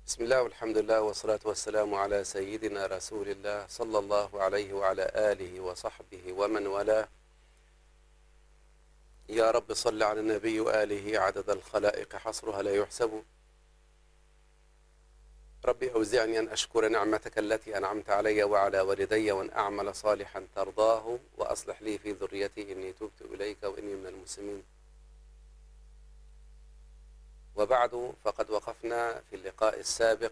بسم الله والحمد لله والصلاة والسلام على سيدنا رسول الله صلى الله عليه وعلى آله وصحبه ومن والاه يا رب صل على النبي وآله عدد الخلائق حصرها لا يحسب ربي أوزعني أن أشكر نعمتك التي أنعمت علي وعلى والدي وأن أعمل صالحا ترضاه وأصلح لي في ذريتي إني تبت إليك وإني من المسلمين وبعد فقد وقفنا في اللقاء السابق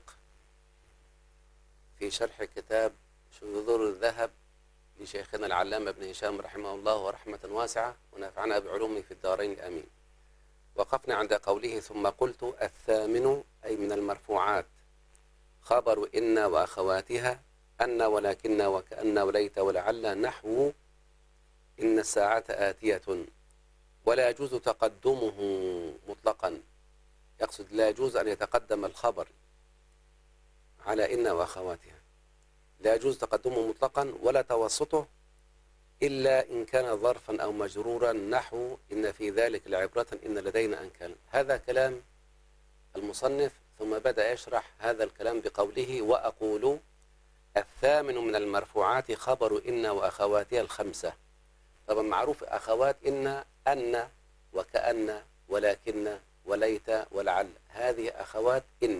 في شرح كتاب شذور الذهب لشيخنا العلامة ابن هشام رحمه الله رحمة واسعة ونفعنا بعلومه في الدارين آمين وقفنا عند قوله ثم قلت الثامن أي من المرفوعات خبر إن وأخواتها أن ولكن وكأن وليت ولعل نحو إن الساعة آتية ولا يجوز تقدمه مطلقا يقصد لا يجوز أن يتقدم الخبر على إن وأخواتها لا يجوز تقدمه مطلقا ولا توسطه إلا إن كان ظرفا أو مجرورا نحو إن في ذلك لعبرة إن لدينا أنكالا هذا كلام المصنف ثم بدأ يشرح هذا الكلام بقوله وأقول الثامن من المرفوعات خبر إن وأخواتها الخمسة طبعا معروف أخوات إن أن وكأن ولكن وليت ولعل هذه أخوات إن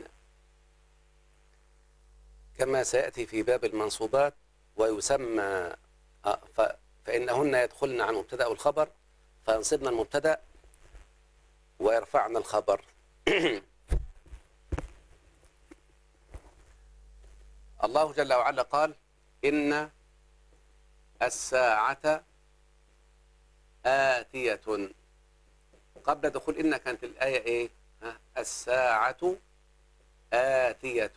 كما سيأتي في باب المنصوبات ويسمى فإنهن يدخلن عن المبتدأ والخبر فينصبن المبتدأ ويرفعن الخبر الله جل وعلا قال إن الساعة آتية قبل دخول إن كانت الآية إيه ها الساعة آتية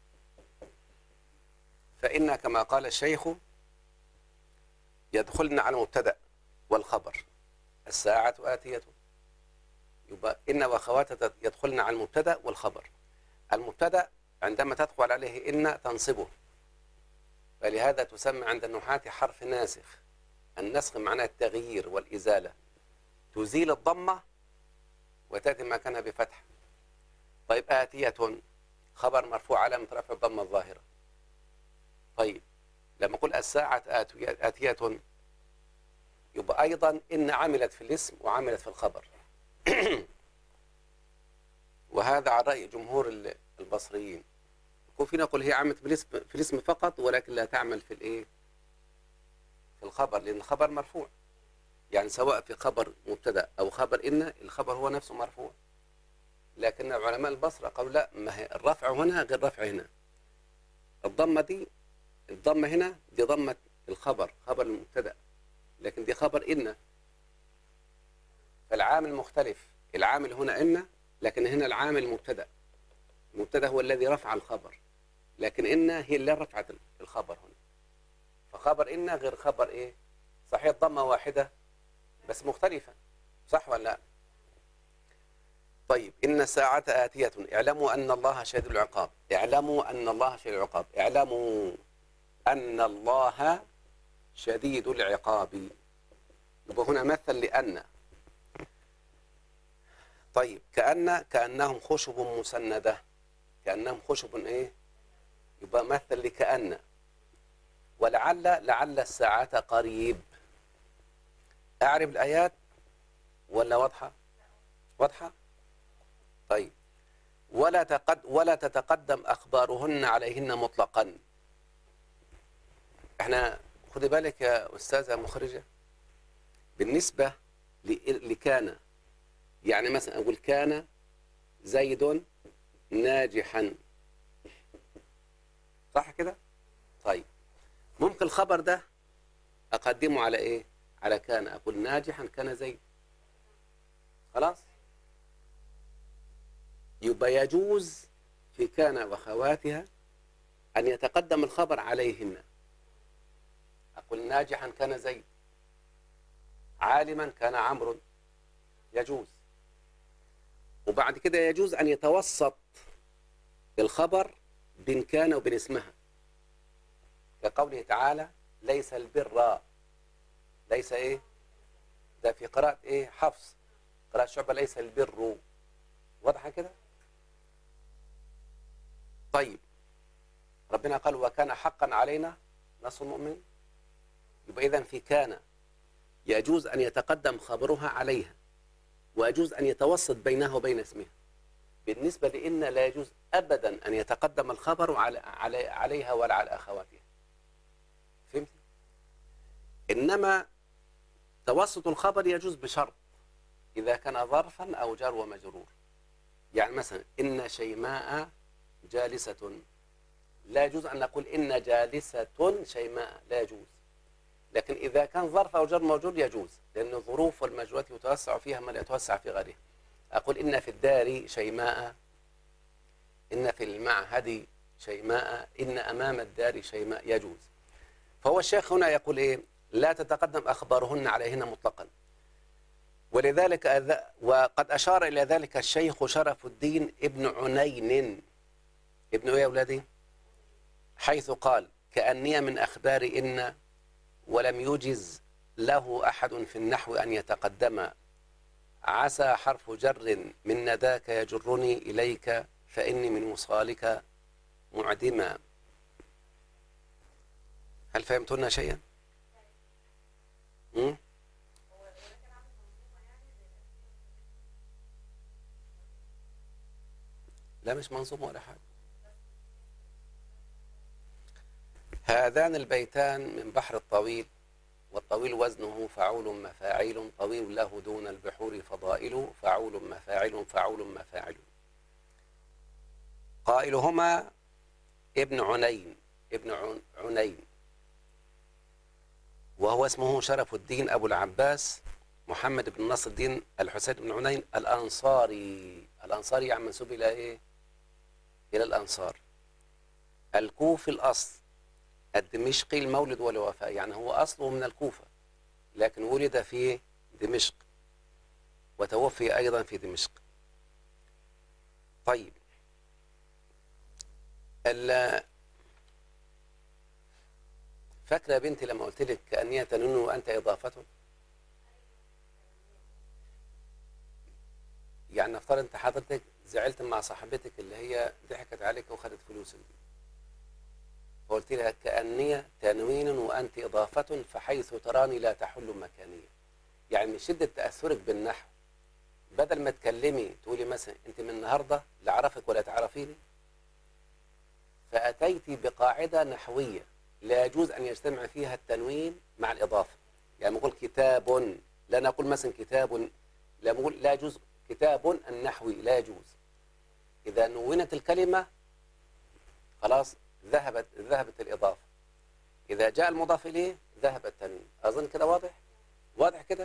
فإن كما قال الشيخ يدخلن على المبتدأ والخبر الساعة آتية يبقى إن وأخواتها يدخلن على المبتدأ والخبر المبتدأ عندما تدخل عليه إن تنصبه فلهذا تسمى عند النحاة حرف ناسخ النسخ معناه التغيير والإزالة تزيل الضمة وتأتي مكانها بفتح طيب آتية خبر مرفوع علامة رفع الضمة الظاهرة طيب لما أقول الساعة آتية يبقى أيضا إن عملت في الاسم وعملت في الخبر وهذا على رأي جمهور البصريين يكون فينا نقول هي عملت في الاسم في الاسم فقط ولكن لا تعمل في الايه في الخبر لأن الخبر مرفوع يعني سواء في خبر مبتدا او خبر ان الخبر هو نفسه مرفوع لكن علماء البصره قالوا لا ما هي الرفع هنا غير الرفع هنا الضمه دي الضمه هنا دي ضمه الخبر خبر المبتدا لكن دي خبر ان فالعامل مختلف العامل هنا ان لكن هنا العامل مبتدا المبتدا هو الذي رفع الخبر لكن ان هي اللي رفعت الخبر هنا فخبر ان غير خبر ايه صحيح ضمه واحده بس مختلفة صح ولا لا طيب إن الساعة آتية اعلموا أن الله شديد العقاب اعلموا أن الله شديد العقاب اعلموا أن الله شديد العقاب يبقى هنا مثل لأن طيب كأن كأنهم خشب مسندة كأنهم خشب إيه يبقى مثل لكأن ولعل لعل الساعة قريب أعرف الآيات ولا واضحة واضحة طيب ولا تقد ولا تتقدم أخبارهن عليهن مطلقا احنا خدي بالك يا أستاذة مخرجة بالنسبة لكان يعني مثلا أقول كان زيد ناجحا صح كده طيب ممكن الخبر ده أقدمه على إيه على كان أقول ناجحا كان زيد خلاص يبقى يجوز في كان وأخواتها أن يتقدم الخبر عليهن أقول ناجحا كان زيد عالما كان عمرو يجوز وبعد كده يجوز أن يتوسط الخبر بين كان وبين اسمها كقوله تعالى ليس البر ليس ايه ده في قراءة ايه حفص قراءة شعبة ليس البر واضحة كده طيب ربنا قال وكان حقا علينا نصر المؤمن يبقى إذا في كان يجوز أن يتقدم خبرها عليها ويجوز أن يتوسط بينها وبين اسمها بالنسبة لإن لا يجوز أبدا أن يتقدم الخبر على علي عليها ولا على أخواتها فهمت؟ إنما توسط الخبر يجوز بشرط إذا كان ظرفا أو جار ومجرور يعني مثلا إن شيماء جالسة لا يجوز أن نقول إن جالسة شيماء لا يجوز لكن إذا كان ظرف أو جر موجود يجوز لأن الظروف والمجهولات يتوسع فيها ما لا يتوسع في غيرها أقول إن في الدار شيماء إن في المعهد شيماء إن أمام الدار شيماء يجوز فهو الشيخ هنا يقول إيه لا تتقدم أخبارهن عليهن مطلقا ولذلك أذ- وقد أشار إلى ذلك الشيخ شرف الدين ابن عنين ابن إيه يا أولادي حيث قال كأني من أخبار إن ولم يجز له أحد في النحو أن يتقدم عسى حرف جر من نداك يجرني إليك فإني من وصالك معدما هل فهمتنا شيئا؟ م? لا مش منظوم ولا حاجة هذان البيتان من بحر الطويل والطويل وزنه فعول مفاعيل طويل له دون البحور فضائل فعول مفاعل فعول مفاعل قائلهما ابن عنين ابن عن- عنين وهو اسمه شرف الدين أبو العباس محمد بن نصر الدين الحسين بن عنين الأنصاري الأنصاري يعني منسوب إلى إيه؟ إلى الأنصار الكوفي الأصل الدمشقي المولد والوفاء يعني هو أصله من الكوفة لكن ولد في دمشق وتوفي أيضا في دمشق طيب ال- فاكرة يا بنتي لما قلت لك كأنية تنون وأنت إضافته يعني نفترض أنت حضرتك زعلت مع صاحبتك اللي هي ضحكت عليك وخدت فلوسك دي فقلت لها كأنية تنوين وأنت إضافة فحيث تراني لا تحل مكانية يعني من شدة تأثرك بالنحو بدل ما تكلمي تقولي مثلا أنت من النهاردة لا أعرفك ولا تعرفيني فأتيت بقاعدة نحوية لا يجوز أن يجتمع فيها التنوين مع الإضافة يعني نقول كتاب لا نقول مثلا كتاب لا نقول لا يجوز كتاب النحوي لا يجوز إذا نونت الكلمة خلاص ذهبت ذهبت الإضافة إذا جاء المضاف إليه ذهب التنوين أظن كده واضح واضح كده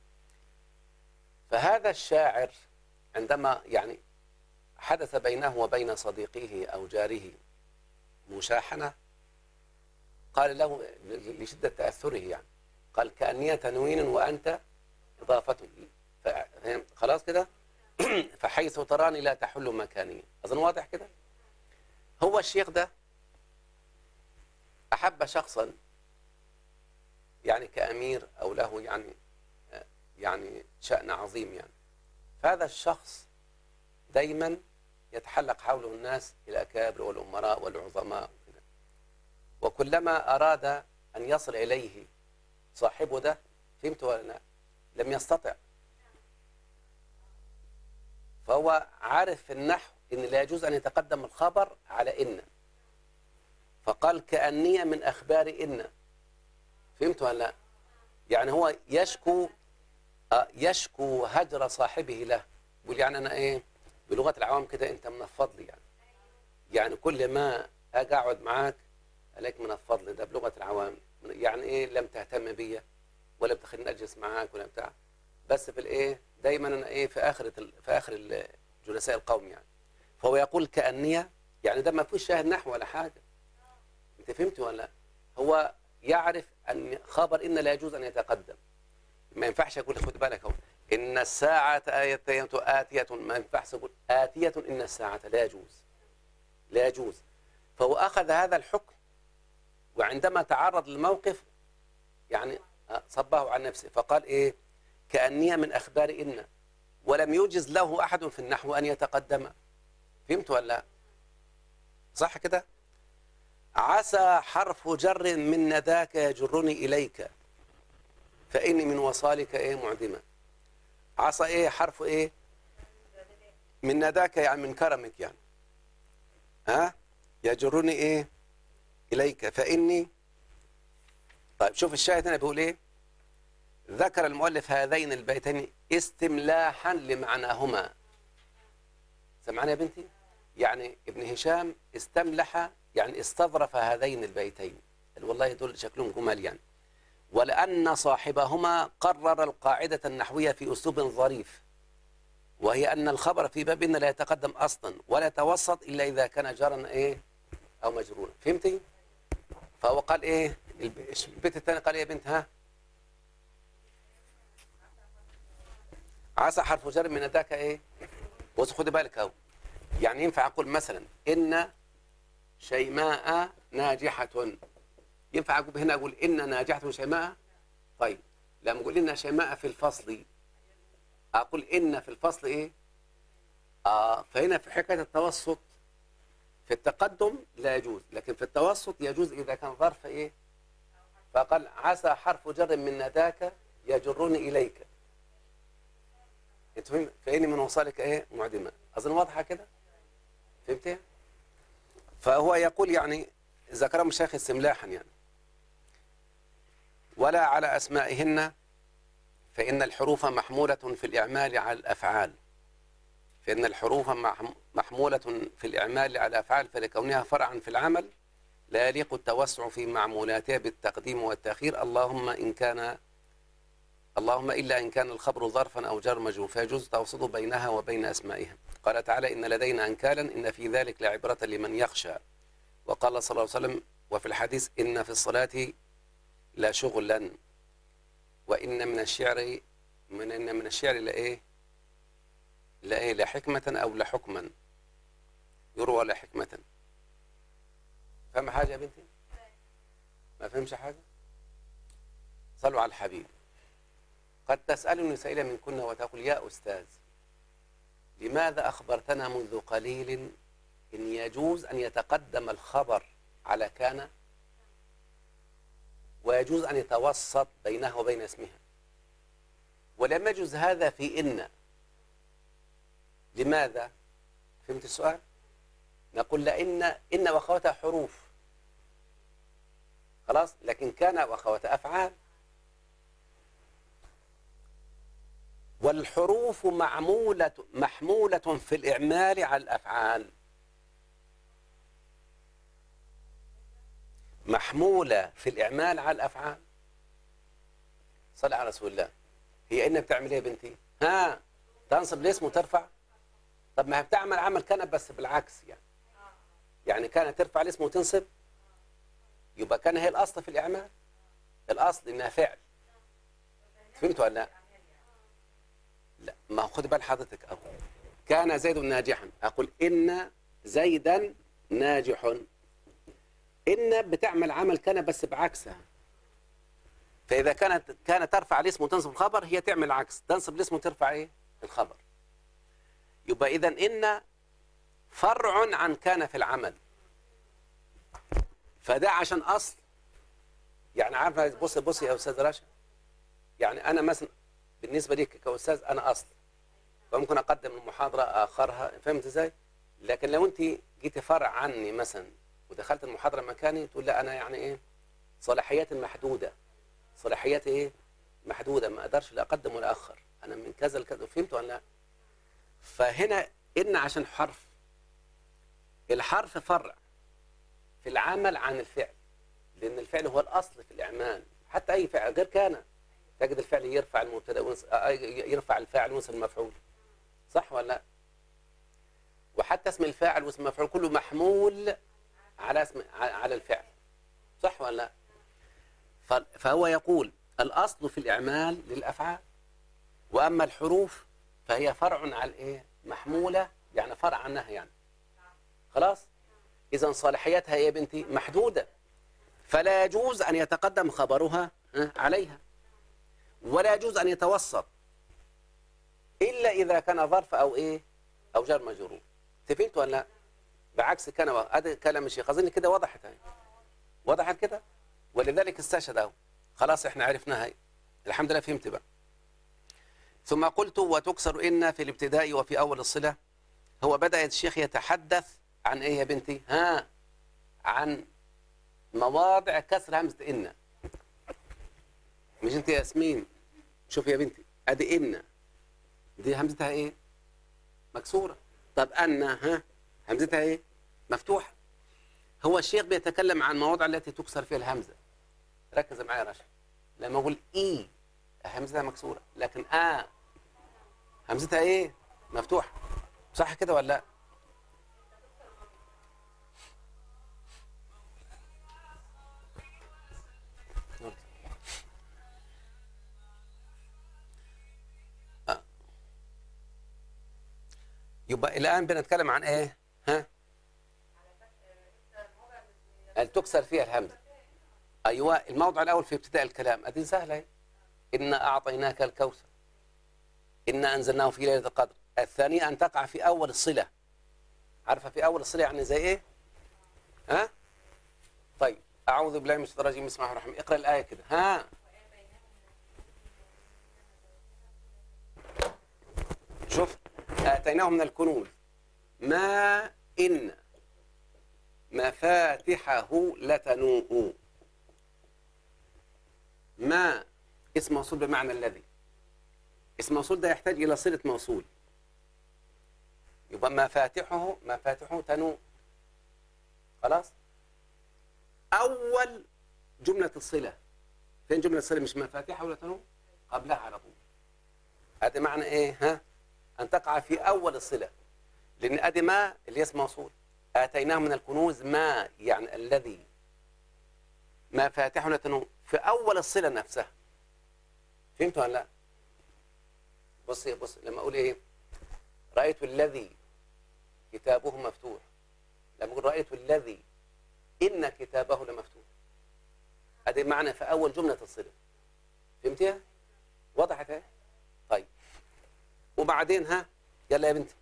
فهذا الشاعر عندما يعني حدث بينه وبين صديقه أو جاره مشاحنة قال له لشدة تأثره يعني قال كأني تنوين وأنت إضافة ف- خلاص كده فحيث تراني لا تحل مكاني أظن واضح كده هو الشيخ ده أحب شخصا يعني كأمير أو له يعني يعني شأن عظيم يعني فهذا الشخص دايما يتحلق حوله الناس الأكابر والأمراء والعظماء وكده. وكلما أراد أن يصل إليه صاحبه ده فهمت ولا لا لم يستطع فهو عارف في النحو ان لا يجوز ان يتقدم الخبر على ان فقال كأنية من اخبار ان فهمت ولا لا يعني هو يشكو آه، يشكو هجر صاحبه له يقول يعني انا ايه بلغه العوام كده انت من الفضل يعني يعني كل ما اجي اقعد معاك عليك من الفضل ده بلغه العوام يعني ايه لم تهتم بيا ولا بتخليني اجلس معاك ولا بتاع بس في الايه دايما انا ايه في اخر في اخر جلساء القوم يعني فهو يقول كانيه يعني ده ما فيش شاهد نحو ولا حاجه انت فهمت ولا لا هو يعرف ان خبر ان لا يجوز ان يتقدم ما ينفعش اقول خد بالك اهو ان الساعه آية آتية ما ينفعش اقول آتية ان الساعه لا يجوز لا يجوز فهو اخذ هذا الحكم وعندما تعرض للموقف يعني صبه عن نفسه فقال ايه كأنية من أخبار إن ولم يوجز له أحد في النحو أن يتقدم فهمت ولا لا صح كده عسى حرف جر من نداك يجرني إليك فإني من وصالك إيه معدمة عسى إيه حرف إيه من نداك يعني من كرمك يعني ها يجرني إيه إليك فإني طيب شوف الشاهد هنا بيقول إيه ذكر المؤلف هذين البيتين استملاحا لمعناهما سمعنا يا بنتي يعني ابن هشام استملح يعني استظرف هذين البيتين والله دول شكلهم جمال يعني ولأن صاحبهما قرر القاعدة النحوية في أسلوب ظريف وهي أن الخبر في باب إن لا يتقدم أصلا ولا يتوسط إلا إذا كان جرا إيه أو مجرورا فهمتي؟ فهو قال إيه البيت الثاني قال إيه يا بنت ها عسى حرف جر من ذاك إيه بص خدي بالك أهو يعني ينفع أقول مثلا إن شيماء ناجحة ينفع أقول هنا أقول إن ناجحة شيماء طيب لما أقول إن شيماء في الفصل أقول إن في الفصل إيه آه فهنا في حكاية التوسط في التقدم لا يجوز لكن في التوسط يجوز إذا كان ظرف إيه فقال عسى حرف جر من نداك يجرني إليك انت فهم فإني من وصالك إيه معدمة أظن واضحة كده فهمت فهو يقول يعني ذكرهم الشيخ استملاحا يعني ولا على أسمائهن فإن الحروف محمولة في الإعمال على الأفعال فإن الحروف محمولة في الإعمال على الأفعال فلكونها فرعا في العمل لا يليق التوسع في معمولاتها بالتقديم والتأخير اللهم إن كان اللهم إلا إن كان الخبر ظرفا أو جر مجرور فيجوز توسط بينها وبين أسمائها قال تعالى إن لدينا أنكالا إن في ذلك لعبرة لمن يخشى وقال صلى الله عليه وسلم وفي الحديث إن في الصلاة لا شغلا وإن من الشعر من إن من الشعر لإيه لإيه لحكمة أو لحكما يروى لحكمة فهم حاجة يا بنتي ما فهمش حاجة صلوا على الحبيب قد تسألني سائلة من كنا وتقول يا أستاذ لماذا أخبرتنا منذ قليل إن يجوز أن يتقدم الخبر على كان ويجوز أن يتوسط بينها وبين اسمها ولم يجوز هذا في إن لماذا؟ فهمت السؤال؟ نقول لأن إن وأخواتها حروف خلاص لكن كان وأخواتها أفعال والحروف معمولة محمولة في الإعمال على الأفعال محمولة في الإعمال على الأفعال صلى على رسول الله هي إن بتعمل إيه يا بنتي ها تنصب الاسم وترفع طب ما هي بتعمل عمل كان بس بالعكس يعني يعني كانت ترفع الاسم وتنصب يبقى كان هي الأصل في الإعمال الأصل إنها فعل فهمت ولا لا لا ما هو خد بال حضرتك أهو كان زيد ناجحا أقول إن زيدا ناجح إن بتعمل عمل كان بس بعكسها فإذا كانت كانت ترفع الاسم وتنصب الخبر هي تعمل العكس تنصب الاسم وترفع إيه الخبر يبقى إذا إن فرع عن كان في العمل فده عشان أصل يعني عارفة بص بص يا أستاذ رشا يعني أنا مثلا بالنسبة لي كأستاذ أنا أصل فممكن أقدم المحاضرة آخرها فهمت إزاي؟ لكن لو أنت جيتي فرع عني مثلا ودخلت المحاضرة مكاني تقول لا أنا يعني إيه صلاحياتي محدودة صلاحياتي إيه محدودة ما أقدرش لا أقدم ولا أخر أنا من كذا لكذا فهمت ولا لا فهنا إن عشان حرف الحرف فرع في العمل عن الفعل لأن الفعل هو الأصل في الإعمال حتى أي فعل غير كان تجد الفعل يرفع المبتدا يرفع الفاعل وينصب المفعول صح ولا لا وحتى اسم الفاعل واسم المفعول كله محمول على اسم على الفعل صح ولا لا فهو يقول الأصل في الإعمال للأفعال وأما الحروف فهي فرع على الإيه محمولة يعني فرع عنها يعني خلاص إذا صالحيتها يا بنتي محدودة فلا يجوز أن يتقدم خبرها عليها ولا يجوز أن يتوسط إلا إذا كان ظرف أو إيه أو جر مجرور فهمت ولا لا بعكس كان هذا كلام الشيخ اظن كده وضحت هاي وضحت كده ولذلك استشهد اهو خلاص احنا عرفناها هاي الحمد لله فهمت بقى ثم قلت وتكسر إن في الابتداء وفي أول الصلة هو بدأ الشيخ يتحدث عن إيه يا بنتي ها عن مواضع كسر همزة إن مش أنت يا ياسمين شوف يا بنتي أدي إن دي همزتها إيه مكسورة طب أن ها همزتها إيه مفتوحة هو الشيخ بيتكلم عن مواضع التي تكسر فيها الهمزة ركز معايا يا رشا لما أقول إي همزتها مكسورة لكن آ همزتها إيه مفتوحة صح كده ولا لا آه. يبقى الآن بنتكلم عن إيه ها أن تكسر فيها الهمزة أيوة الموضع الأول في ابتداء الكلام أدي سهلة هي. إنا أعطيناك الكوثر إنا أنزلناه في ليلة القدر الثانية أن تقع في أول الصلة عارفة في أول الصلة يعني زي إيه ها طيب أعوذ بالله من الشيطان الرجيم بسم الله الرحمن الرحيم اقرأ الآية كده ها شوف آتيناه من الكنوز ما إن مفاتحه لتنوء ما اسم موصول بمعنى الذي اسم موصول ده يحتاج إلى صلة موصول يبقى مفاتحه مفاتحه تنوء خلاص أول جملة الصلة فين جملة الصلة مش مفاتحه ولا تنوء قبلها على طول هذا معنى إيه ها أن تقع في أول الصلة لأن أدي ما اللي اسم موصول آتيناه من الكنوز ما يعني الذي ما فاتحه لا تنوء في أول الصلة نفسها فهمتوا ولا لا؟ بصي بص لما أقول إيه رأيت الذي كتابه مفتوح لما أقول رأيت الذي إن كتابه لمفتوح هذا معنى في أول جملة الصلة فهمتيها؟ وضحت اهي؟ طيب وبعدين ها يلا يا بنتي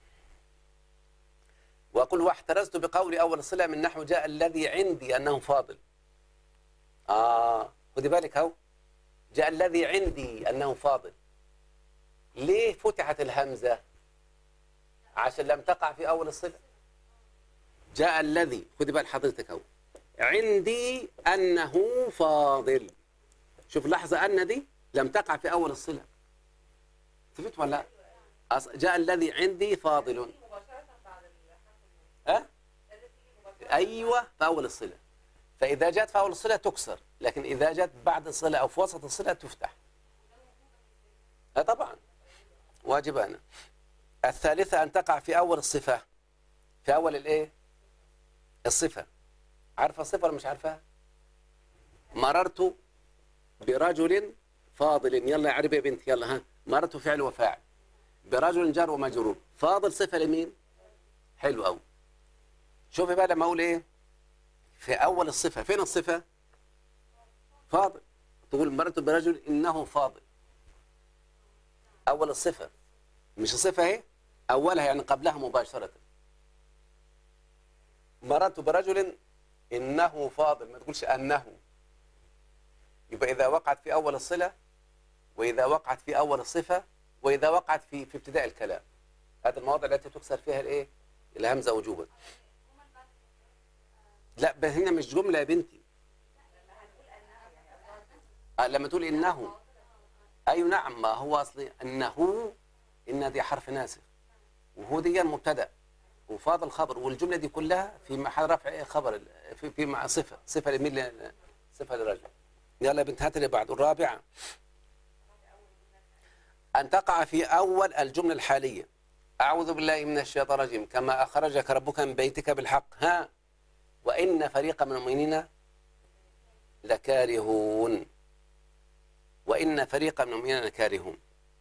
وقل واحترزت بقول أول الصلة من نحو جاء الذي عندي أنه فاضل آه خدي بالك هو جاء الذي عندي أنه فاضل ليه فتحت الهمزة عشان لم تقع في أول الصلة جاء الذي خدي بال حضرتك هو عندي أنه فاضل شوف لحظة أن دي لم تقع في أول الصلة فهمت ولا لا؟ أص- جاء الذي عندي فاضل ها؟ أيوة في أول الصلة فإذا جاءت في أول الصلة تكسر لكن إذا جاءت بعد الصلة أو في وسط الصلة تفتح لا طبعا واجبان الثالثة أن تقع في أول الصفة في أول الإيه الصفة عارفة الصفة ولا مش عارفها مررت برجل فاضل يلا يا عربي يا بنت يلا ها مررت فعل وفاعل برجل جار ومجرور فاضل صفة لمين حلو أوي شوفي بقى لما أقول إيه في أول الصفة فين الصفة فاضل تقول مررت برجل إنه فاضل أول الصفة مش الصفة اهي أولها يعني قبلها مباشرة مررت برجل إنه فاضل ما تقولش أنه يبقى إذا وقعت في أول الصلة وإذا وقعت في أول الصفة وإذا وقعت في في ابتداء الكلام هذه المواضع التي تكسر فيها الإيه الهمزة وجوبا لا بس هنا مش جملة يا بنتي آه لما تقول إنه أي نعم ما هو أصلي أنه إن دي حرف ناسخ وهو دي مبتدأ وفاضل خبر والجملة دي كلها في محل رفع إيه خبر في, في مع صفة صفة لمين ل- صفة للرجل يلا يا بنت هات اللي بعد الرابعة أن تقع في أول الجملة الحالية أعوذ بالله من الشيطان الرجيم كما أخرجك ربك من بيتك بالحق ها وإن فريقا من المؤمنين لكارهون وإن فريقا من المؤمنين لكارهون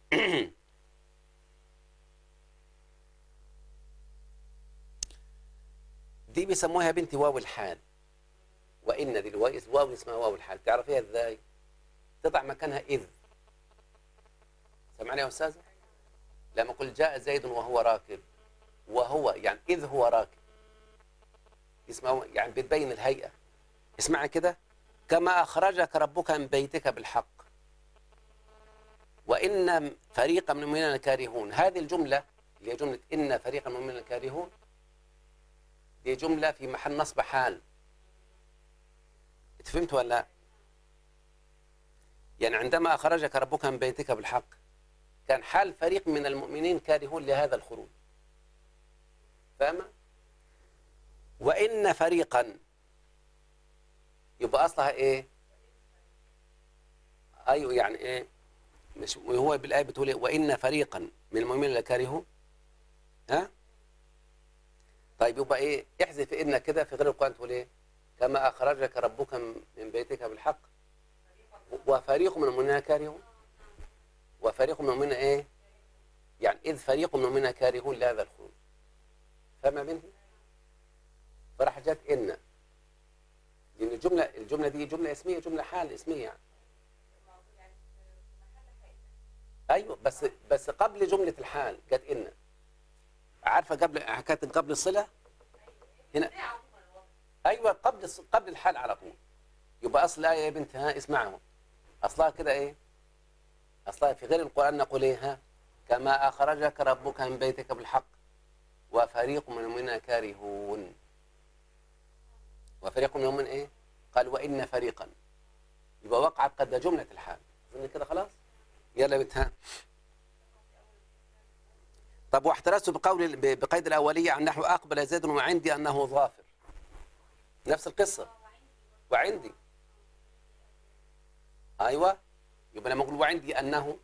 دي بيسموها يا بنتي واو الحال وإن دي الواو واو اسمها واو الحال تعرفيها ازاي؟ تضع مكانها إذ سمعني يا أستاذة؟ لما قل جاء زيد وهو راكب وهو يعني إذ هو راكب اسمها يعني بتبين الهيئة اسمعي كده كما أخرجك ربك من بيتك بالحق وإن فريقا من المؤمنين كارهون هذه الجملة اللي هي جملة إن فريقا من المؤمنين كارهون دي جملة في محل نصب حال فهمت ولا لا؟ يعني عندما أخرجك ربك من بيتك بالحق كان حال فريق من المؤمنين كارهون لهذا الخروج فاهمة؟ وإن فريقا يبقى أصلها إيه؟ أيوه يعني إيه؟ مش هو بالآية بتقول إيه؟ وإن فريقا من المؤمنين لكارهون ها؟ طيب يبقى إيه؟ احذف إن كده في غير القرآن تقول إيه؟ كما أخرجك ربك من بيتك بالحق وفريق من المؤمنين كارهون وفريق من المؤمنين إيه؟ يعني إذ فريق من المؤمنين كارهون لهذا الخروج فما منه؟ فراح جت إن لأن الجملة الجملة دي جملة اسمية جملة حال اسمية يعني أيوه بس بس قبل جملة الحال جت إن عارفة قبل حكاية قبل الصلة هنا أيوه قبل الص- قبل الحال على طول يبقى أصل الآية يا بنت ها اسمعوا أصلها كده إيه؟ أصلها في غير القرآن نقول إيه ها؟ كما أخرجك ربك من بيتك بالحق وفريق من المؤمنين كارهون وفريق منهم من ايه؟ قال وان فريقا يبقى وقعت قد جمله الحال اظن كده خلاص؟ يلا يا بنت ها طب واحترزت بقول ب- بقيد الاوليه عن نحو اقبل زيد وعندي انه ظافر نفس القصه وعندي ايوه يبقى لما اقول وعندي انه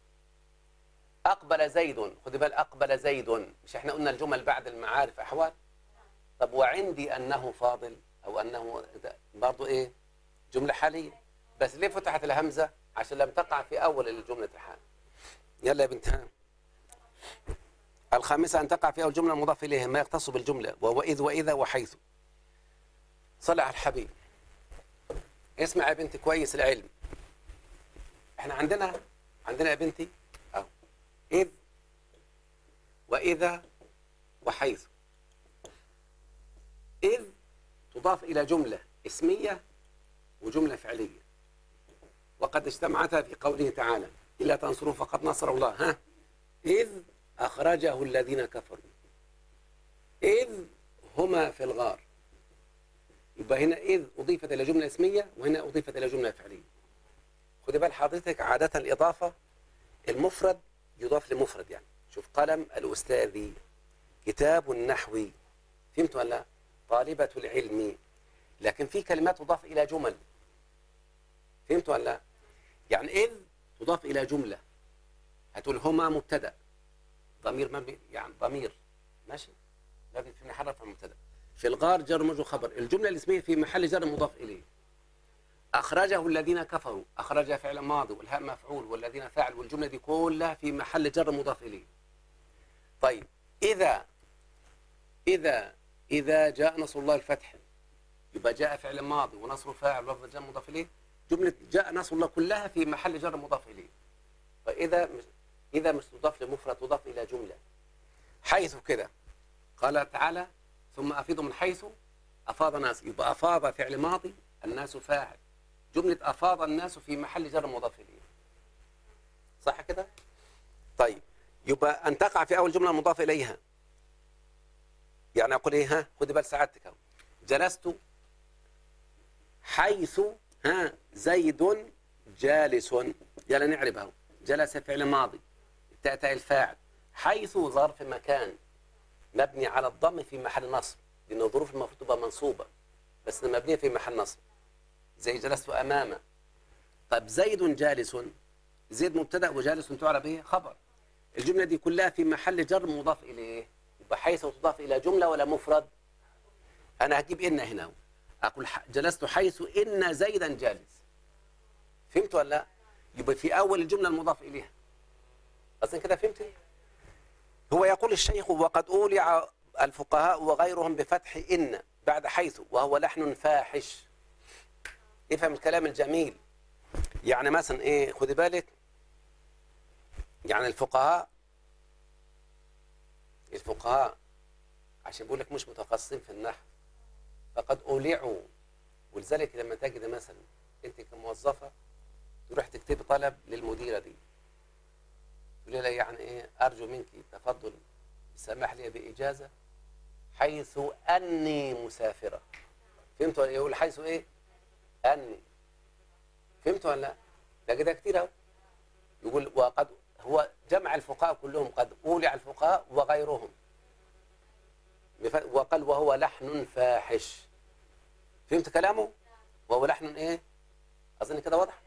اقبل زيد خد بال اقبل زيد مش احنا قلنا الجمل بعد المعارف احوال طب وعندي انه فاضل او انه برضه ايه جمله حاليه بس ليه فتحت الهمزه عشان لم تقع في اول الجمله الحال يلا يا بنت ها. الخامسه ان تقع في اول جمله مضاف اليها ما يختص بالجمله وهو اذ واذا وحيث صلى على الحبيب اسمع يا بنتي كويس العلم احنا عندنا عندنا يا بنتي اهو اذ واذا وحيث إذ تضاف إلى جملة اسمية وجملة فعلية وقد اجتمعتا في قوله تعالى إلا تنصروا فقد نصر الله ها إذ أخرجه الذين كفروا إذ هما في الغار يبقى هنا إذ أضيفت إلى جملة اسمية وهنا أضيفت إلى جملة فعلية خد بال حضرتك عادة الإضافة المفرد يضاف لمفرد يعني شوف قلم الأستاذي كتاب النحوي فهمت ولا لا؟ طالبة العلم لكن في كلمات تضاف إلى جمل فهمت ولا لا؟ يعني إذ تضاف إلى جملة هتقول هما مبتدأ ضمير مبني يعني ضمير ماشي لكن في محل رفع مبتدأ في الغار جر مجرور خبر الجملة الاسمية في محل جر مضاف إليه أخرجه الذين كفروا أخرج فعل ماضي والهاء مفعول والذين فاعل والجملة دي كلها في محل جر مضاف إليه طيب إذا إذا إذا جاء نصر الله الفتح يبقى جاء فعل ماضي ونصر فاعل ولفظ جاء مضاف إليه جملة جاء نصر الله كلها في محل جر مضاف إليه فإذا مش إذا مش تضاف لمفرد تضاف إلى جملة حيث كده قال تعالى ثم أفيض من حيث أفاض الناس يبقى أفاض فعل ماضي الناس فاعل جملة أفاض الناس في محل جر مضاف إليه صح كده؟ طيب يبقى أن تقع في أول جملة مضاف إليها يعني أقول إيه ها خد بال سعادتك أهو. جلست حيث ها زيد جالس يلا نعرب اهو جلس فعل ماضي تأتى الفاعل حيث ظرف مكان مبني على الضم في محل نصب لأن الظروف المفروض تبقى منصوبة بس مبنية في محل نصب زي جلست أمامه طيب زيد جالس زيد مبتدأ وجالس تعرب به خبر الجملة دي كلها في محل جر مضاف إليه يبقى حيث تضاف إلى جملة ولا مفرد أنا هجيب إن هنا أهو. أقول ح- جلست حيث إن زيدا جالس فهمت ولا لا؟ يبقى في أول الجملة المضاف إليها أصلا كده فهمت هو يقول الشيخ وقد أولع الفقهاء وغيرهم بفتح إن بعد حيث وهو لحن فاحش افهم الكلام الجميل يعني مثلا إيه خدي بالك يعني الفقهاء الفقهاء عشان بيقول لك مش متخصصين في النحو فقد أولعوا ولذلك لما تجد مثلا أنت كموظفة تروح تكتبي طلب للمديرة دي تقول لها يعني إيه أرجو منك تفضل سمح لي بإجازة حيث أني مسافرة فهمتوا يقول حيث إيه أني فهمتوا ولا لا ده كده كتير أهو يقول وقد هو جمع الفقهاء كلهم قد أولع الفقهاء وغيرهم وقال وهو لحن فاحش فهمت كلامه وهو لحن ايه اظن كده واضح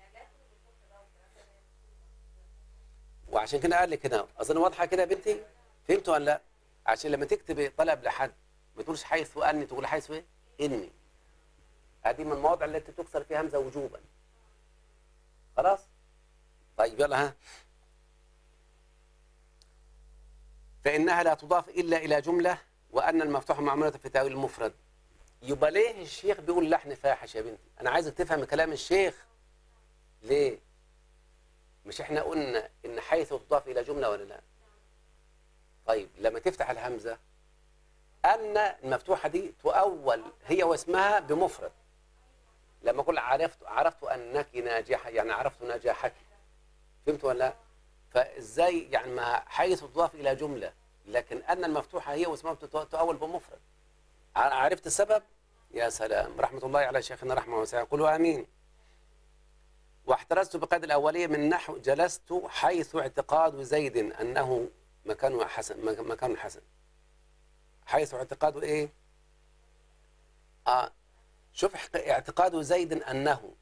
وعشان كده قال لي كده اظن واضحه كده يا بنتي فهمت ولا لا عشان لما تكتبي طلب لحد ما تقولش حيث اني تقول حيث ايه اني هذه من المواضع التي تكسر فيها همزه وجوبا خلاص طيب يلا ها فإنها لا تضاف إلا إلى جملة وأن المفتوح معمولة في تأويل المفرد يبقى ليه الشيخ بيقول لحن فاحش يا بنتي أنا عايزك تفهم كلام الشيخ ليه مش احنا قلنا إن حيث تضاف إلى جملة ولا لا طيب لما تفتح الهمزة أن المفتوحة دي تؤول هي واسمها بمفرد لما أقول عرفت عرفت أنك ناجحة يعني عرفت نجاحك فهمت ولا لا فازاي يعني ما حيث تضاف الى جمله لكن ان المفتوحه هي واسمها تؤول بمفرد عرفت السبب يا سلام رحمه الله على شيخنا رحمه وسعه قولوا امين واحترزت بقيد الاوليه من نحو جلست حيث اعتقاد زيد انه مكان حسن مكان حسن حيث اعتقاد ايه اه شوف اعتقاد زيد انه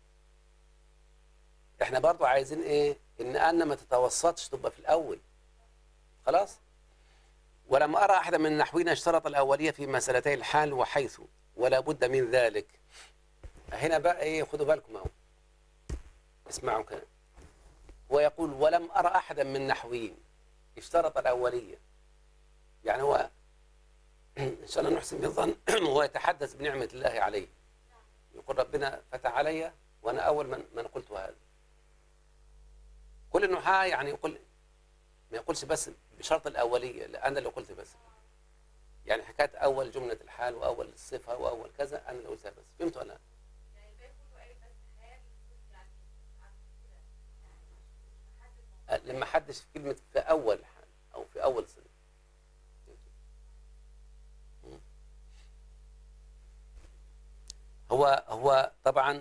احنا برضو عايزين ايه ان ان ما تتوسطش تبقى في الاول خلاص ولم ارى احدا من النحويين اشترط الاوليه في مسالتي الحال وحيث ولا بد من ذلك هنا بقى ايه خدوا بالكم اهو اسمعوا كده هو يقول ولم ارى احدا من النحويين اشترط الاوليه يعني هو ان شاء الله نحسن بالظن هو يتحدث بنعمه الله عليه يقول ربنا فتح علي وانا اول من, من قلت هذا كل النحاة يعني يقول ما يقولش بس بشرط الأولية لا أنا اللي قلت بس يعني حكاية أول جملة الحال وأول الصفة وأول كذا أنا اللي قلتها بس فهمت ولا لا؟ لما حدش كلمة في أول حال أو في أول صفة هو هو طبعا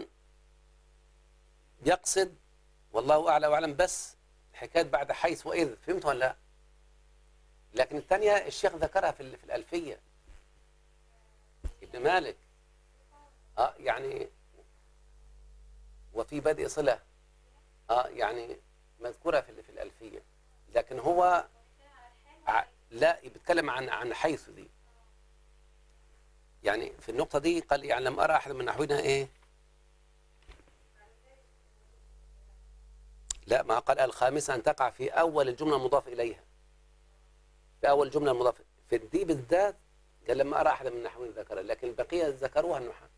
يقصد والله اعلى واعلم بس حكايه بعد حيث واذ فهمت ولا لا؟ لكن الثانيه الشيخ ذكرها في في الالفيه ابن مالك اه يعني وفي بدء صله اه يعني مذكوره في في الالفيه لكن هو ع... لا بيتكلم عن عن حيث دي يعني في النقطه دي قال يعني لم ارى احد من نحونا ايه لا ما قال الخامسة أن تقع في أول الجملة المضاف إليها في أول جملة المضاف في دي بالذات قال لما أرى أحد من النحوين ذكرها لكن البقية ذكروها النحاة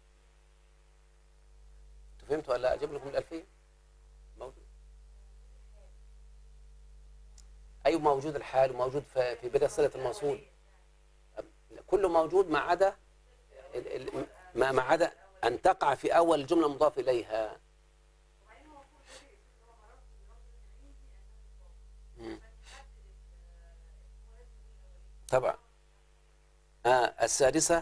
أنتوا فهمتوا ولا أجيب لكم الألفية موجود أي أيوة موجود الحال وموجود في بداية صلة الموصول كله موجود ما عدا ما عدا أن تقع في أول الجملة المضاف إليها طبعا آه السادسة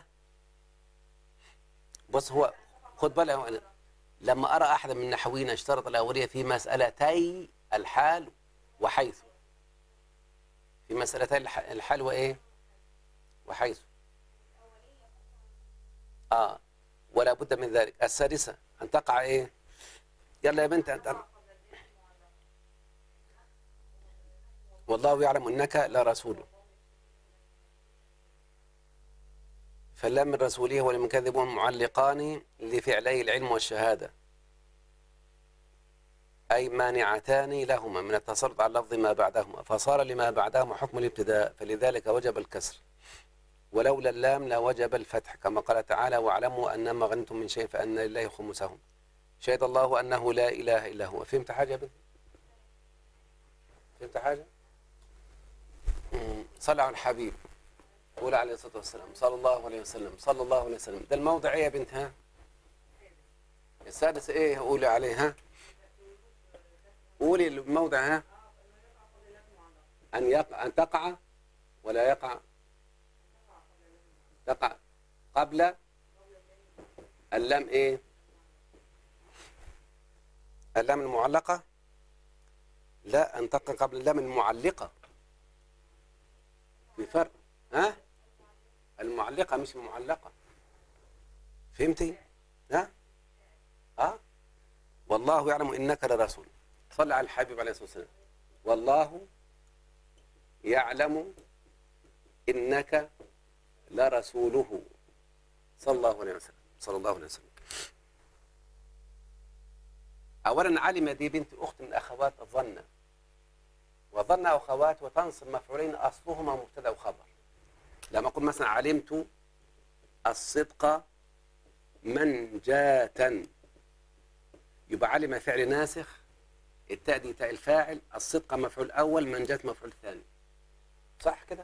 بص هو خد بالك لما أرى أحد من النحويين اشترط الأولية في مسألتي الحال وحيث في مسألتي الحال وإيه وحيث آه ولا بد من ذلك السادسة أن تقع إيه يلا يا بنت أنت والله يعلم أنك لا رسوله فاللام من رسوله ولمن كذبون معلقان لفعلي العلم والشهادة أي مانعتان لهما من التسلط على اللفظ ما بعدهما فصار لما بعدهما حكم الابتداء فلذلك وجب الكسر ولولا اللام لوجب الفتح كما قال تعالى واعلموا أن ما غنتم من شيء فأن لله خمسهم شهد الله أنه لا إله إلا هو فهمت حاجة يا بنت فهمت حاجة صلى على الحبيب قول عليه الصلاة والسلام صلى الله عليه وسلم صلى الله عليه وسلم ده الموضع ايه يا بنت ها السادس ايه قولي عليه ها قولي الموضع ها أن يقع أن تقع ولا يقع تقع قبل اللام ايه اللام المعلقة لا أن تقع قبل اللام المعلقة في فرق ها المعلقة مش المعلقة فهمتي ها ها والله يعلم إنك لرسول صلى على الحبيب عليه الصلاة والسلام والله يعلم إنك لرسوله صلى الله عليه وسلم صلى الله عليه وسلم أولا علم دي بنت أخت من أخوات الظن وظن أخوات وتنصب مفعولين أصلهما مبتدأ وخبر لما أقول مثلا علمت الصدق منجاة يبقى علم فعل ناسخ التاء دي تاء الفاعل الصدق مفعول أول منجاة مفعول ثاني صح كده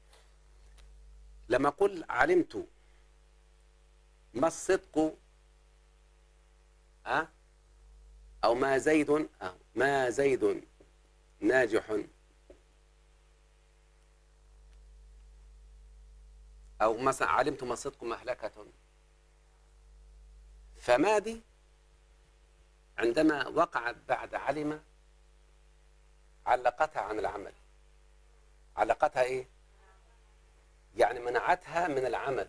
لما أقول علمت ما الصدق أه؟ أو ما زيد أه ما زيد ناجح أو مثلا علمت ما الصدق مهلكة فما دي عندما وقعت بعد علم علقتها عن العمل علقتها ايه يعني منعتها من العمل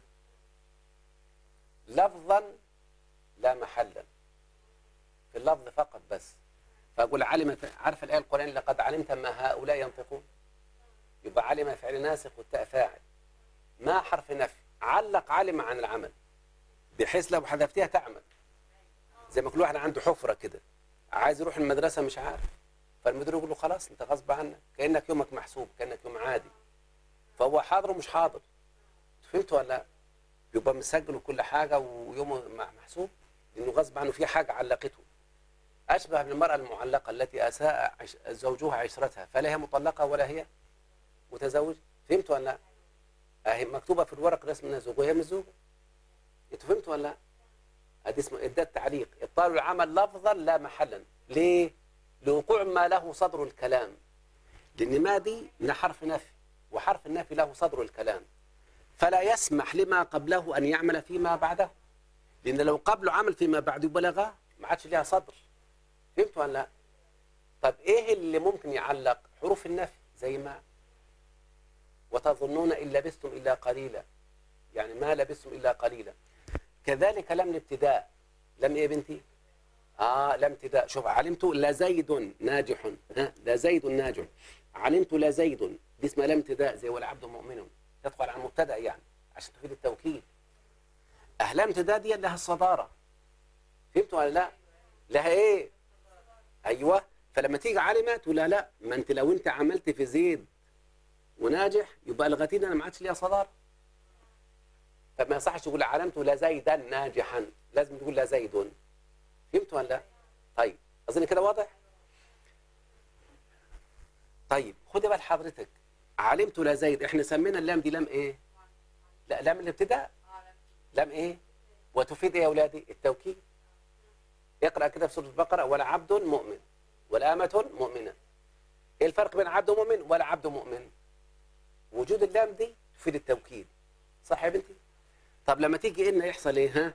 لفظا لا محلا في اللفظ فقط بس فأقول علم عارف الآية القرآن لقد علمت ما هؤلاء ينطقون يبقى علم فعل ناسخ والتاء فاعل ما حرف نفي علق علم عن العمل بحيث لو حذفتيها تعمل زي ما كل واحد عنده حفرة كده عايز يروح المدرسة مش عارف فالمدير يقول له خلاص انت غصب عنك كأنك يومك محسوب كأنك يوم عادي فهو حاضر ومش حاضر فهمت ولا لا يبقى مسجل وكل حاجة ويومه محسوب لأنه غصب عنه في حاجة علقته أشبه بالمرأة المعلقة التي أساء عش... زوجها عشرتها فلا هي مطلقة ولا هي متزوجة فهمت ولا لا أهي مكتوبة في الورق رسم انها زوجة وهي مش زوجة انتوا فهمتوا ولا لا ادي اسمه ادى التعليق ابطال العمل لفظا لا محلا ليه لوقوع ما له صدر الكلام لان ما دي من حرف نفي وحرف النفي له صدر الكلام فلا يسمح لما قبله ان يعمل فيما بعده لان لو قبله عمل فيما بعده بلغه ما عادش ليها صدر فهمت ولا لا طب ايه اللي ممكن يعلق حروف النفي زي ما وتظنون ان لبثتم الا قليلا يعني ما لبثتم الا قليلا كذلك لم الابتداء لم ايه يا بنتي اه لم ابتداء شوف علمت لا زيد ناجح ها لا زيد ناجح علمت لا زيد دي اسمها لم ابتداء زي والعبد مؤمن تدخل على المبتدا يعني عشان تفيد التوكيد اهلا ابتداء دي لها الصداره فهمتوا ولا لا لها ايه ايوه فلما تيجي علمت ولا لا ما انت لو انت عملت في زيد وناجح يبقى الغتين انا ما عادش ليها صداره فما يصحش تقول علمت لا زيدا ناجحا لازم تقول لا زيد فهمت ولا لا طيب اظن كده واضح طيب خدي بال حضرتك علمت لا زيد احنا سمينا اللام دي لام ايه لا لام الابتداء لام ايه وتفيد ايه يا اولادي التوكيد اقرا كده في سوره البقره ولا عبد مؤمن ولا امه مؤمنه ايه الفرق بين عبد مؤمن ولا عبد مؤمن وجود اللام دي تفيد التوكيد صح يا بنتي طب لما تيجي ان يحصل ايه ها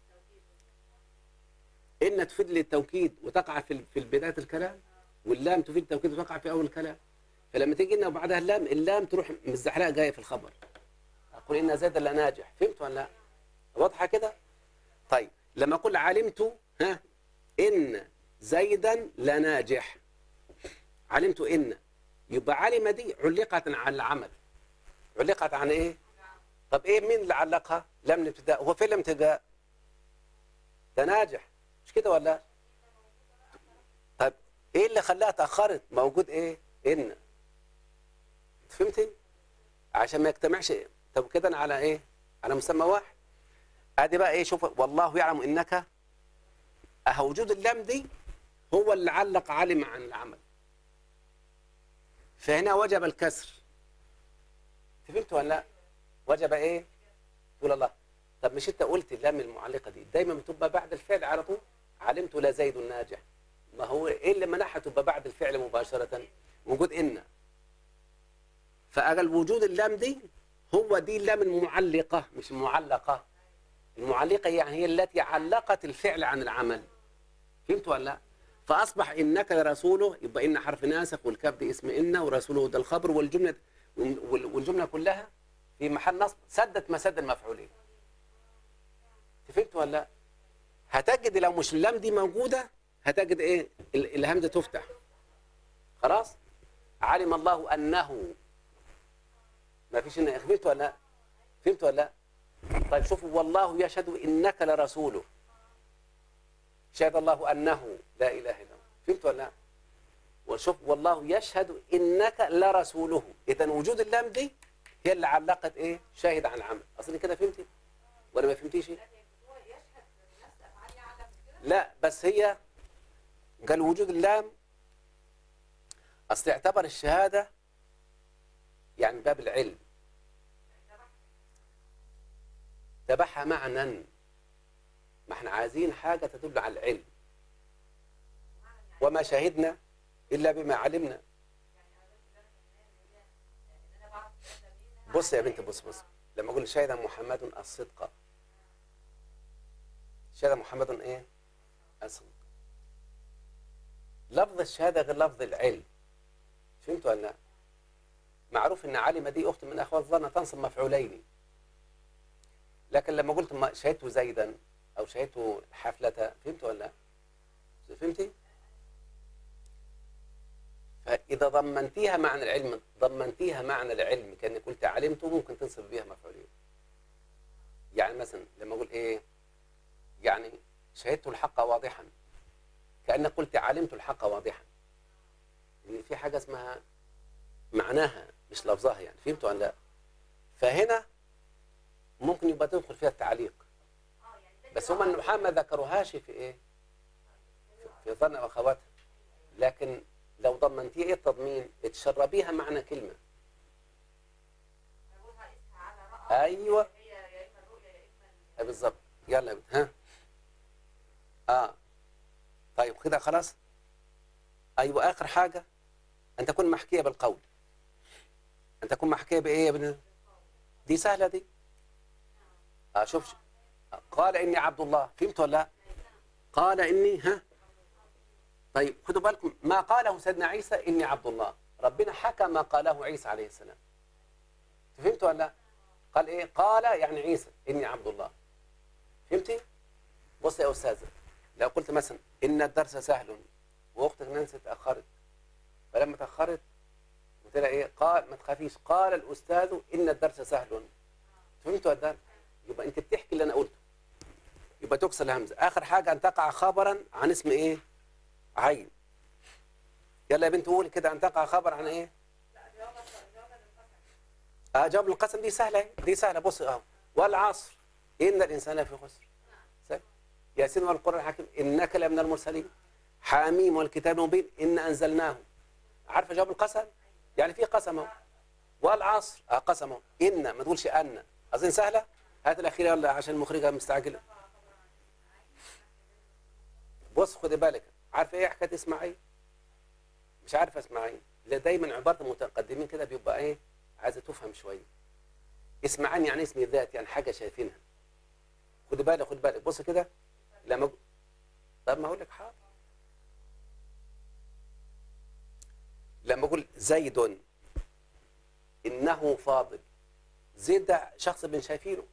ان تفيد للتوكيد وتقع في في بدايه الكلام واللام تفيد التوكيد وتقع في اول الكلام فلما تيجي ان وبعدها اللام اللام تروح مزحلقه جايه في الخبر اقول ان زيد لا ناجح فهمت ولا لا واضحه كده طيب لما اقول علمت ها ان زيدا لناجح علمت ان يبقى علم دي علقت على العمل علقت عن ايه طب ايه مين اللي علقها لم الابتداء هو فين الابتداء ده ناجح مش كده ولا طب ايه اللي خلاها تاخرت موجود ايه ان فهمتي عشان ما يجتمعش طب كده انا على ايه على مسمى واحد ادي بقى ايه شوف والله يعلم انك اهو وجود اللام دي هو اللي علق علم عن العمل فهنا وجب الكسر فهمت ولا لا وجب ايه تقول الله طب مش انت قلت اللام المعلقه دي دايما بتبقى بعد الفعل على طول علمت لا زيد ناجح ما هو ايه اللي منعها تبقى بعد الفعل مباشره وجود ان فاجل وجود اللام دي هو دي اللام المعلقه مش المعلقه المعلقه يعني هي التي علقت الفعل عن العمل فهمت ولا لا فاصبح انك لرسوله يبقى ان حرف ناسخ والكاف دي اسم ان ورسوله ده الخبر والجمله وال- والجمله كلها في محل نصب سدت مسد المفعولين فهمت ولا لا هتجد لو مش اللام دي موجوده هتجد ايه ال- الهمزه تفتح خلاص علم الله انه ما فيش ان فهمت ولا لا فهمت ولا لا طيب شوفوا والله يشهد انك لرسوله شهد الله انه لا اله الا هو فهمت ولا لا وشوف والله يشهد انك لرسوله اذا وجود اللام دي هي اللي علقت ايه شاهد عن العمل اصلا كده فهمتي ولا ما فهمتيش لا بس هي قال وجود اللام اصل اعتبر الشهاده يعني باب العلم تبعها معنى ما احنا عايزين حاجه تدل على العلم وما شهدنا الا بما علمنا بص يا بنت بص بص لما اقول شهد محمد الصدق شهد محمد ايه الصدق لفظ الشهاده غير لفظ العلم فهمت ولا لا معروف ان علم دي اخت من اخوات ظن تنصب مفعولين لكن لما قلت ما شهدت زيدا او شهدت حفله فهمت ولا لا فهمتي فاذا ضمنتيها معنى العلم ضمنتيها معنى العلم كانك قلت علمت ممكن تنصب بها مفعولين يعني مثلا لما اقول ايه يعني شهدت الحق واضحا كانك قلت علمت الحق واضحا ان في حاجه اسمها معناها مش لفظها يعني فهمت ولا لا فهنا ممكن يبقى تدخل فيها التعليق بس هم النحاة ما ذكروهاش في ايه في ظن واخواتها لكن لو ضمنتيه ايه التضمين تشربيها معنى كلمه ايوه آه بالظبط يلا يا بنت ها اه طيب كده خلاص ايوه اخر حاجه ان تكون محكيه بالقول ان تكون محكيه بايه يا ابن دي سهله دي آه شوف قال اني عبد الله فهمت ولا لا قال اني ها طيب خدوا بالكم ما قاله سيدنا عيسى اني عبد الله ربنا حكى ما قاله عيسى عليه السلام فهمت ولا لا قال ايه قال يعني عيسى اني عبد الله فهمتي بص يا استاذه لو قلت مثلا ان الدرس سهل واختك نانسي تاخرت فلما تاخرت قلت لها ايه قال ما تخافيش قال الاستاذ ان الدرس سهل فهمت ولا لا؟ يبقى انت بتحكي اللي انا قلته يبقى تكسر الهمزه اخر حاجه ان تقع خبرا عن اسم ايه عين يلا يا بنت قولي كده ان تقع خبر عن ايه اه جواب القسم دي سهله اهي. دي سهله بص اهو والعصر ان الانسان في خسر سهل. ياسين والقران الحكيم انك لمن المرسلين حاميم والكتاب المبين ان انزلناه عارفه جواب القسم يعني في قسم اهو والعصر اه قسم اهو ان ما تقولش ان اظن سهله هات الاخيره يلا عشان المخرجه مستعجله بص خدي بالك عارفه ايه حكايه اسماعيل مش عارفه اسماعيل لا دايما عباره المتقدمين كده بيبقى ايه عايزه تفهم شويه اسمعان يعني اسم ذات يعني حاجه شايفينها خدي بالك خدي بالك بص كده لما طب ما اقول لك حاضر لما اقول زيد انه فاضل زيد ده شخص بن شايفينه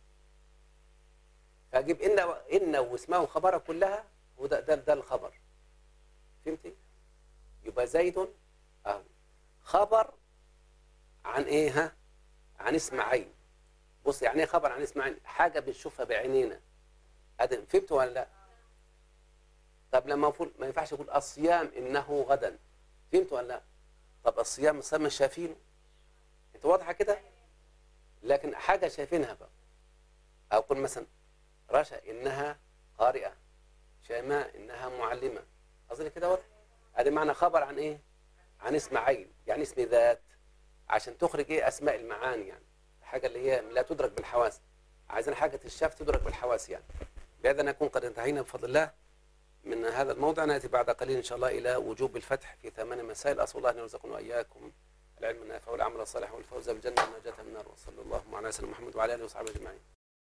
فاجيب ان ان واسمه وخبره كلها وده ده, ده الخبر فهمتي يبقى زيد اهو خبر عن ايه ها عن اسم عين بص يعني ايه خبر عن اسم عين حاجه بنشوفها بعينينا ادم فهمت ولا لا طب لما اقول ما ينفعش اقول الصيام انه غدا فهمت ولا لا طب الصيام صيام شايفينه انت واضحه كده لكن حاجه شايفينها بقى او اقول مثلا رشا انها قارئه شيماء انها معلمه اظن كده واضح ادي معنى خبر عن ايه عن اسم عين يعني اسم ذات عشان تخرج ايه اسماء المعاني يعني حاجة اللي هي لا تدرك بالحواس عايزين حاجة تشاف تدرك بالحواس يعني بهذا نكون قد انتهينا بفضل الله من هذا الموضع نأتي بعد قليل إن شاء الله إلى وجوب الفتح في ثمان مسائل أسأل الله أن يرزقنا وإياكم العلم النافع والعمل الصالح والفوز بالجنة والنجاة من النار وصلى الله على سيدنا محمد وعلى آله وصحبه أجمعين